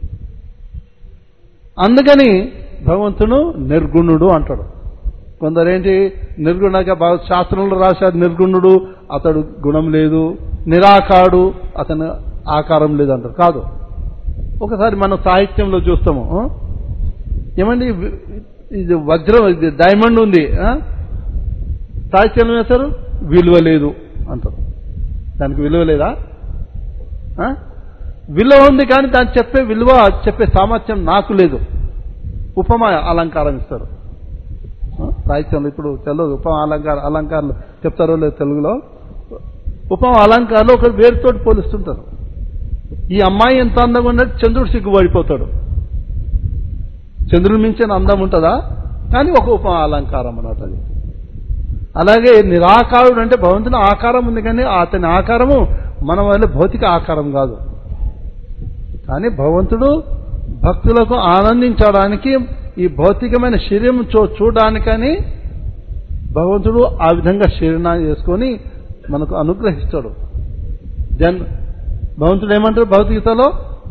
A: అందుకని భగవంతుడు నిర్గుణుడు అంటాడు కొందరేంటి నిర్గుణగా బాగా శాస్త్రంలో రాశాడు నిర్గుణుడు అతడు గుణం లేదు నిరాకారుడు అతను ఆకారం లేదు అంటారు కాదు ఒకసారి మనం సాహిత్యంలో చూస్తాము ఆ? ఏమండి వి- ఇది వజ్రం ఇది డైమండ్ ఉంది ఆ? సాహిత్యంలో వేస్తారు విలువ లేదు అంటారు దానికి విలువ లేదా ఆ? విలువ ఉంది కానీ దాన్ని చెప్పే విలువ చెప్పే సామర్థ్యం నాకు లేదు ఉపమా అలంకారం ఇస్తారు ఆ? సాహిత్యంలో ఇప్పుడు తెలుగు ఉపమా అలంకార అలంకారాలు చెప్తారో లేదు తెలుగులో ఉపమా అలంకారాలు ఒక వేరుతోటి పోలిస్తుంటారు ఈ అమ్మాయి ఎంత అందంగా ఉన్నట్టు చంద్రుడు సిగ్గుపడిపోతాడు చంద్రుడి మించిన అందం ఉంటుందా కానీ ఒక ఉప అలంకారం అన్నమాట అది అలాగే నిరాకారుడు అంటే భగవంతుని ఆకారం ఉంది కానీ అతని ఆకారము మన వల్ల భౌతిక ఆకారం కాదు కానీ భగవంతుడు భక్తులకు ఆనందించడానికి ఈ భౌతికమైన శరీరం చూ చూడడానికని భగవంతుడు ఆ విధంగా శరీరాన్ని చేసుకొని మనకు అనుగ్రహిస్తాడు జన్ భగవంతుడు ఏమంటారు భౌతికతలో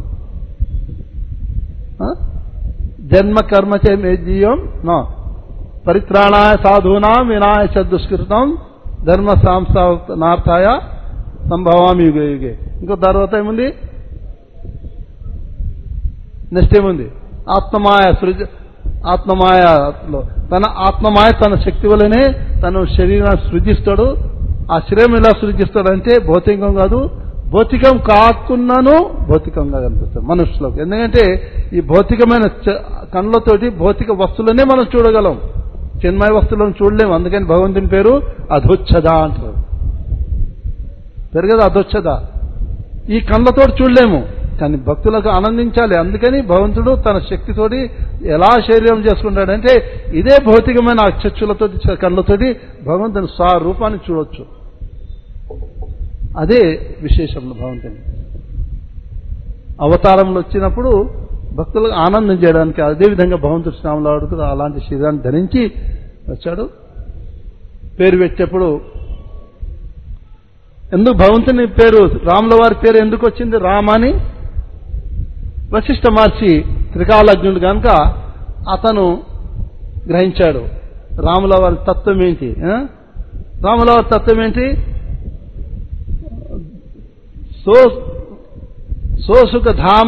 A: ఆ? జన్మ కర్మ చే మే జీవం నో పరిత్రాణాయ సాధూనాం వినాయ చ దుష్కృతం ధర్మ సాంసార్థాయ సంభవామి యుగే యుగే ఇంకో తర్వాత ఏముంది నెక్స్ట్ ఏముంది ఆత్మమాయ సృజ ఆత్మమాయలో తన ఆత్మమాయ తన శక్తి వల్లనే తన శరీరాన్ని సృజిస్తాడు ఆ శరీరం ఎలా సృజిస్తాడంటే భౌతికం కాదు భౌతికం కాకున్నాను భౌతికంగా కనిపిస్తాడు మనుషులకు ఎందుకంటే ఈ భౌతికమైన చ- కళ్ళతోటి భౌతిక వస్తువులనే మనం చూడగలం చిన్మయ వస్తువులను చూడలేము అందుకని భగవంతుని పేరు అధోచ్ఛద అంటారు పేరు కదా అధోచ్ఛద ఈ కళ్ళతోటి చూడలేము కానీ భక్తులకు ఆనందించాలి అందుకని భగవంతుడు తన శక్తితోటి ఎలా శరీరం చేసుకుంటాడంటే ఇదే భౌతికమైన అక్షచ్చులతోటి చ- కళ్ళతోటి భగవంతుని స్వరూపాన్ని చూడొచ్చు అదే విశేషంలో భగవంతుని అవతారంలో వచ్చినప్పుడు భక్తులకు ఆనందం చేయడానికి అదే విధంగా భగవంతుడు శ్రామలాడు కూడా అలాంటి శరీరాన్ని ధరించి వచ్చాడు పేరు పెట్టేప్పుడు ఎందుకు భగవంతుని పేరు రాముల వారి పేరు ఎందుకు వచ్చింది రామ అని వశిష్ఠ మహర్షి త్రికాలజ్ఞుడు కనుక అతను గ్రహించాడు రాముల వారి తత్వం ఏంటి ఆ? రాముల వారి తత్వం ఏంటి సో సో సుఖధామ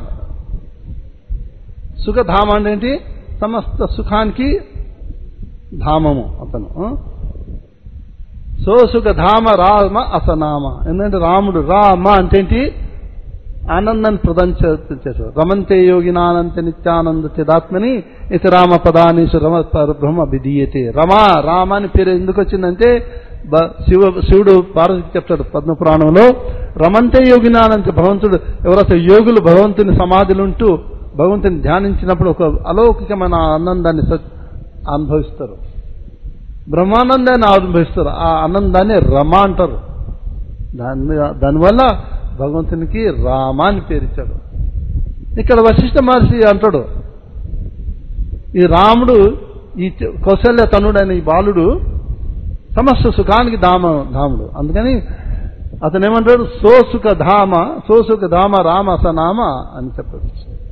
A: సుఖధామ అంటే ఏంటి సమస్త సుఖానికి ధామము అతను ఆ? సోసుక ధామ రామ అసనామ ఎందుకంటే రాముడు రామ అంటే ఏంటి ఆనందాన్ని ప్రదానం చే- చేశాడు రమంతే యోగినానంత నిత్యానంద చిదాత్మని ఇతి రామ పదానీసు రమ బ్రహ్మ విధీయతే రమ రామ అని పేరు ఎందుకు వచ్చిందంటే బ- శివ శివుడు పార్వతికి చెప్తాడు పద్మపురాణంలో రమంతే యోగినానంత భగవంతుడు ఎవరైతే యోగులు భగవంతుని సమాధులుంటూ భగవంతుని ధ్యానించినప్పుడు ఒక అలౌకికమైన ఆనందాన్ని స- అనుభవిస్తారు బ్రహ్మానందాన్ని అనుభవిస్తారు ఆ ఆనందాన్ని రమ అంటారు దాని దానివల్ల భగవంతునికి రామ అని పేరిచ్చాడు ఇక్కడ వశిష్ఠ మహర్షి అంటాడు ఈ రాముడు ఈ చ- కౌశల్య తనుడైన ఈ బాలుడు సమస్త సుఖానికి ధామ ధాముడు అందుకని అతను ఏమంటాడు సోసుక ధామ సోసుక ధామ రామ సనామ అని చెప్పాడు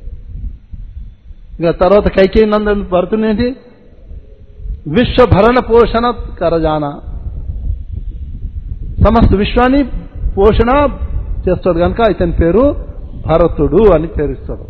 A: ఇక తర్వాత కైకేయి నందన్ భరతునేంటి విశ్వ భరణ పోషణ కరజాన సమస్త విశ్వాన్ని పోషణ చేస్తాడు కనుక ఇతని పేరు భరతుడు అని పేరుస్తాడు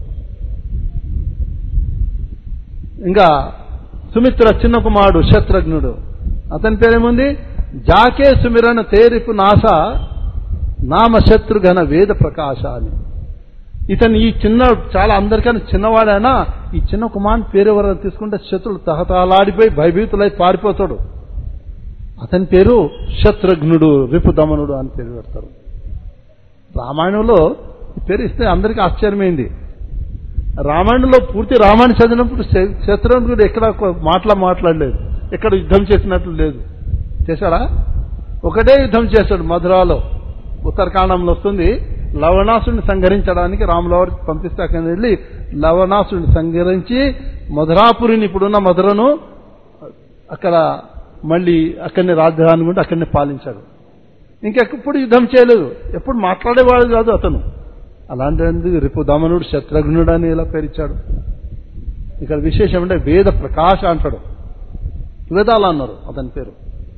A: ఇంకా సుమిత్ర చిన్న కుమారుడు శత్రుఘ్నుడు అతని పేరేముంది జాకే సుమిరణ తేరిపు నాస నామ శత్రుఘన వేద ప్రకాశ అని ఇతను ఈ చిన్న చాలా అందరికన్నా చిన్నవాడైనా ఈ చిన్న కుమారుని పేరు ఎవరైనా తీసుకుంటే శత్రులు తహతలాడిపోయి భయభీతులై పారిపోతాడు అతని పేరు శత్రుఘ్నుడు రిపుదమనుడు అని పేరు పెడతారు రామాయణంలో ఈ పేరు ఇస్తే అందరికీ ఆశ్చర్యమైంది రామాయణంలో పూర్తి రామాయణ చదివినప్పుడు శ- శత్రుఘ్నుడు ఎక్కడ ఒక మాటలా మాట్లాడలేదు ఎక్కడ యుద్ధం చేసినట్లు లేదు చేశాడా ఒకటే యుద్ధం చేశాడు మధురాలో ఉత్తరకాండంలో వస్తుంది లవణాసుని సంహరించడానికి రాములవారి పంపిస్తే అక్కడికి వెళ్ళి లవణాసుని సంహరించి మధురాపురిని ఇప్పుడున్న మధురను అక్కడ మళ్ళీ అక్కడనే రాజధాని ఉండి అక్కడనే పాలించాడు ఇంకెప్పుడు యుద్ధం చేయలేదు ఎప్పుడు మాట్లాడేవాడు కాదు అతను అలాంటి రిపు దమనుడు శత్రుఘ్నుడు అని ఇలా పేరిచ్చాడు ఇక్కడ విశేషం అంటే వేద ప్రకాశ అంటాడు వేదాలు అన్నారు అతని పేరు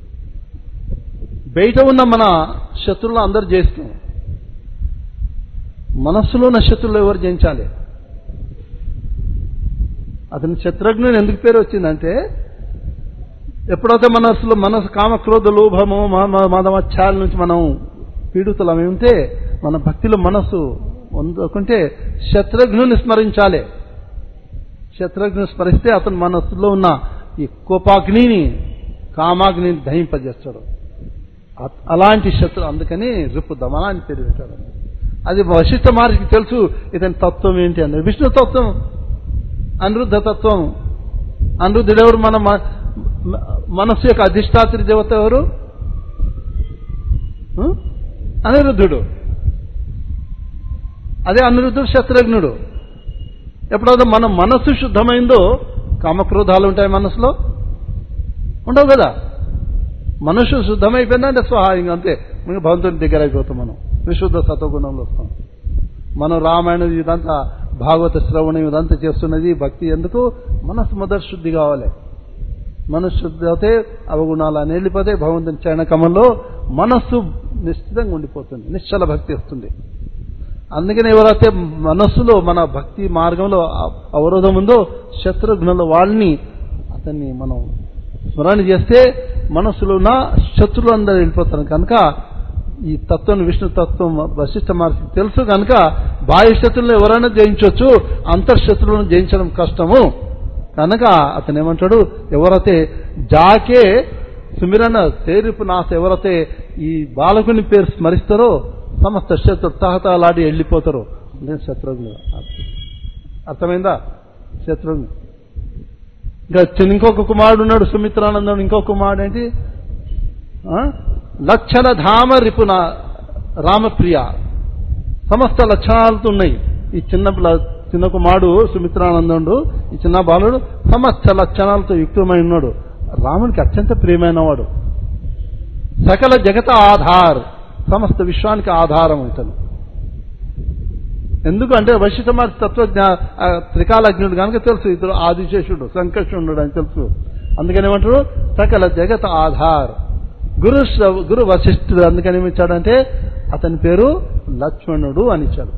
A: బయట ఉన్న మన శత్రువులు అందరు చేస్తున్నాం మనస్సులో ఉన్న శత్రువులు ఎవరు జయించాలి అతని శత్రుఘ్నుని ఎందుకు పేరు వచ్చిందంటే ఎప్పుడైతే మనస్సులో మనసు కామ క్రోధ లోభము మదమచ్చాల నుంచి మనం పీడితులమై ఉంటే మన భక్తిలో మనస్సు అందుకుంటే శత్రుఘ్నుని స్మరించాలి శత్రుఘ్నుని స్మరిస్తే అతను మనస్సులో ఉన్న ఈ కోపాగ్నిని కామాగ్నిని దహింపజేస్తాడు అ- అలాంటి శత్రు అందుకని రిపు దమన అని పేరు పెట్టాడు అది వశిష్ఠ మహర్షికి తెలుసు ఇతని తత్వం ఏంటి అని విష్ణు తత్వం అనిరుద్ధ తత్వం అనిరుద్ధుడు ఎవరు మన మ- మ- మనస్సు యొక్క అధిష్టాత్రి దేవత ఎవరు ఆ? అనిరుద్ధుడు అదే అనిరుద్ధుడు శత్రుఘ్నుడు ఎప్పుడైతే మన మనస్సు శుద్ధమైందో కామక్రోధాలు ఉంటాయి మనసులో ఉండవు కదా మనసు శుద్ధమైపోయిందంటే స్వహాయంగా అంతే ఇంకా భగవంతుని దగ్గర అయిపోతాం మనం విశుద్ధ సత్వగుణంలో వస్తాం మనం రామాయణం ఇదంతా భాగవత శ్రవణం ఇదంతా చేస్తున్నది భక్తి ఎందుకు మనసు మొదటి శుద్ధి కావాలి మనసు శుద్ధి అవుతే అవగుణాలు అని వెళ్ళిపోతే భగవంతుని చరణకమంలో మనస్సు నిశ్చితంగా ఉండిపోతుంది నిశ్చల భక్తి వస్తుంది అందుకని ఎవరైతే మనస్సులో మన భక్తి మార్గంలో అ- అవరోధం ఉందో శత్రుఘ్నుల వాళ్ళని అతన్ని మనం స్మరణ చేస్తే మనస్సులో ఉన్న శత్రులు అందరూ వెళ్ళిపోతారు కనుక ఈ తత్వం విష్ణు తత్వం వశిష్ఠ మహర్షికి తెలుసు కనుక బాహ్య శత్రులను ఎవరైనా జయించవచ్చు అంతర్శత్రులను జయించడం కష్టము కనుక అతను ఏమంటాడు ఎవరైతే జాకే సుమిరన తేరిపు నాశ ఎవరైతే ఈ బాలకుని పేరు స్మరిస్తారో సమస్త శత్రు తహతలాడి వెళ్ళిపోతారు నేను శత్రుఘ్నుడు అర్థమైందా శత్రుఘ్నుడు ఇంకా చిన్న ఇంకొక కుమారుడు ఉన్నాడు సుమిత్రానందుడు ఇంకొక కుమారుడు ఏంటి ఆ? లక్షణ ధామ రిపున రామప్రియ సమస్త లక్షణాలతో ఉన్నాయి ఈ చిన్న పిల్ల- చిన్న కుమారుడు సుమిత్రానందుడు ఈ చిన్న బాలుడు సమస్త లక్షణాలతో యుక్తమై ఉన్నాడు రామునికి అత్యంత ప్రియమైన వాడు సకల జగత ఆధార్ సమస్త విశ్వానికి ఆధారం ఇతను ఎందుకంటే వశిష్ఠమార్ తత్వజ్ఞ ఆ త్రికాలజ్ఞుడు కనుక తెలుసు ఇతడు ఆదిశేషుడు సంకర్షణుడు అని తెలుసు అందుకని ఏమంటారు సకల జగత ఆధార్ గురు శ్రవ- గురు వశిష్ఠుడు అందుకని ఏమిచ్చాడంటే అతని పేరు లక్ష్మణుడు అని ఇచ్చాడు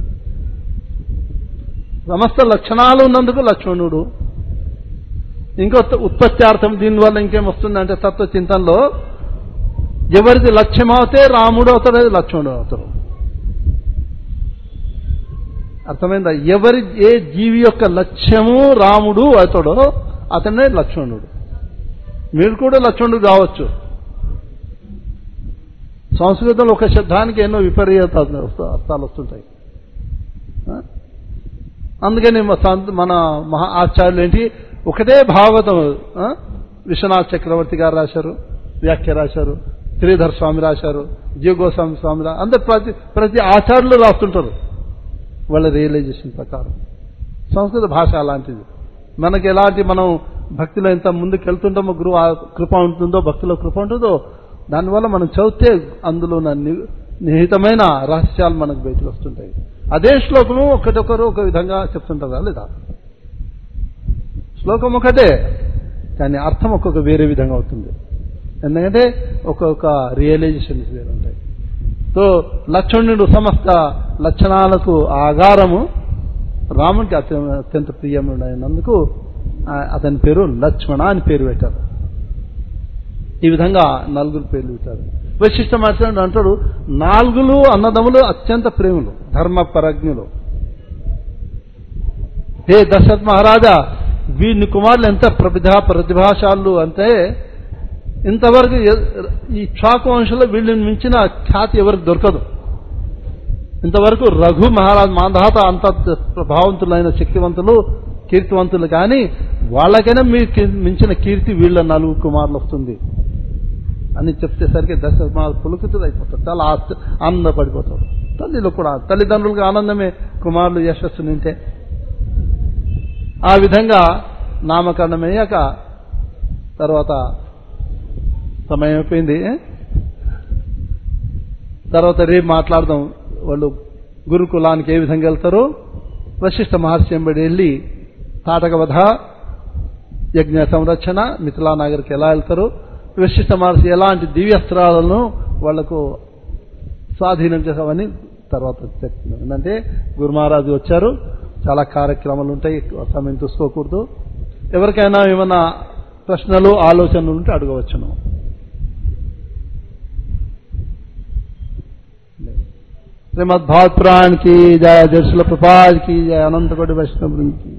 A: సమస్త లక్షణాలు ఉన్నందుకు లక్ష్మణుడు ఇంకో ఉత్పత్త్యార్థం దీనివల్ల ఇంకేం వస్తుందంటే తత్వ చింతనలో ఎవరిది లక్ష్యం అవుతే రాముడు అవుతాడు లక్ష్మణుడు అవుతాడు అర్థమైందా ఎవరి ఏ జీవి యొక్క లక్ష్యము రాముడు అవుతాడో అతనే లక్ష్మణుడు మీరు కూడా లక్ష్మణుడు కావచ్చు సంస్కృతంలో ఒక శబ్దానికి ఎన్నో విపరీత అర్థాలు వస్తుంటాయి ఆ? అందుకని మ- సంత- మన మహా ఆచార్యులు ఏంటి ఒకటే భాగవతం ఆ? విశ్వనాథ్ చక్రవర్తి గారు రాశారు వ్యాఖ్య రాశారు శ్రీధర్ స్వామి రాశారు జీవగోస్వామి స్వామి రా అందరు ప్రతి ప్రతి ఆచార్యులు రాస్తుంటారు వాళ్ళ రియలైజేషన్ ప్రకారం సంస్కృత భాష అలాంటిది మనకి ఎలాంటి మనం భక్తిలో ఎంత ముందుకు వెళ్తుంటామో గురువు ఆ కృప ఉంటుందో భక్తిలో కృప ఉంటుందో దానివల్ల మనం చదివితే అందులో ఉన్న ని- నిహితమైన రహస్యాలు మనకు బయటకు వస్తుంటాయి అదే శ్లోకము ఒకటొకరు ఒక విధంగా చెప్తుంటారా లేదా శ్లోకం ఒకటే కానీ అర్థం ఒక్కొక్క వేరే విధంగా అవుతుంది ఎందుకంటే ఒక్కొక్క రియలైజేషన్స్ వేరే ఉంటాయి సో లక్ష్మణుడు సమస్త లక్షణాలకు ఆగారము రాముడికి అత్య- అత్యంత ప్రియమైనందుకు ఆ- అతని పేరు లక్ష్మణ అని పేరు పెట్టారు ఈ విధంగా నలుగురు పేర్లు పెట్టారు వశిష్ఠ మహర్షి అంటాడు నాలుగులు అన్నదములు అత్యంత ప్రేములు ధర్మ పరజ్ఞులు హే దశరథ్ మహారాజా వీరిని కుమారులు ఎంత ప్రతిభా ప్రతిభాశాలు అంటే ఇంతవరకు ఎ- ఈ చాకు వంశంలో వీళ్ళని మించిన ఖ్యాతి ఎవరికి దొరకదు ఇంతవరకు రఘు మహారాజ్ మాంధాత అంత ప్రభావంతులైన శక్తివంతులు కీర్తివంతులు కానీ వాళ్ళకైనా మీ మించిన కీర్తి వీళ్ళ నలుగు కుమారులు వస్తుంది అని చెప్తేసరికి దశ పులుకుతులు అయిపోతాడు చాలా ఆస్త- ఆనందపడిపోతాడు తల్లిలో కూడా తల్లిదండ్రులకు ఆనందమే కుమారులు యశస్సు నింటే ఆ విధంగా నామకరణం అయ్యాక తర్వాత సమయం అయిపోయింది తర్వాత రేపు మాట్లాడదాం వాళ్ళు గురుకులానికి ఏ విధంగా వెళ్తారో వశిష్ఠ మహర్షి వెంబడి వెళ్ళి తాటకవధ యజ్ఞ సంరక్షణ మిథిలా నగర్కి ఎలా వెళ్తారు వశిష్ఠ మహర్షి ఎలాంటి దివ్యస్త్రాలను వాళ్లకు స్వాధీనం చేసామని తర్వాత చెప్తున్నాం ఏంటంటే గురు మహారాజు వచ్చారు చాలా కార్యక్రమాలు ఉంటాయి ఎక్కువ సమయం చూసుకోకూడదు ఎవరికైనా ఏమైనా ప్రశ్నలు ఆలోచనలు ఉంటే అడగవచ్చును श्रीमद भागवत पुराण की जय जय शिल प्रपाद की जय अनंत कोटि वैष्णव वृंद की